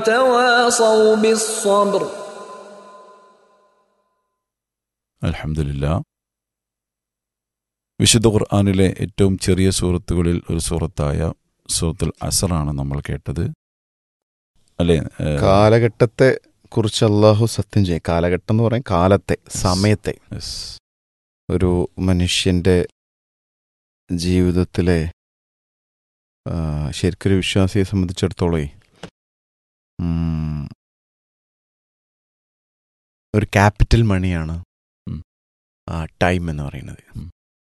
تواصوا بالصبر അലഹമില്ല വിശുദ്ധ ഖുർആാനിലെ ഏറ്റവും ചെറിയ സൂറത്തുകളിൽ ഒരു സൂറത്തായ സൂറത്തുൽ അസറാണ് നമ്മൾ കേട്ടത് അല്ലേ ഏഹ്, കാലഘട്ടത്തെ കുറിച്ച് അള്ളാഹു സത്യം ചെയ്യും കാലഘട്ടം എന്ന് പറയാൻ കാലത്തെ സമയത്തെ yes. ഒരു മനുഷ്യന്റെ ജീവിതത്തിലെ ആ, ശരിക്കൊരു വിശ്വാസിയെ സംബന്ധിച്ചിടത്തോളം ഉം, ഒരു ക്യാപിറ്റൽ മണിയാണ് ഉം. ആ ടൈം എന്ന് പറയുന്നത് ഉം.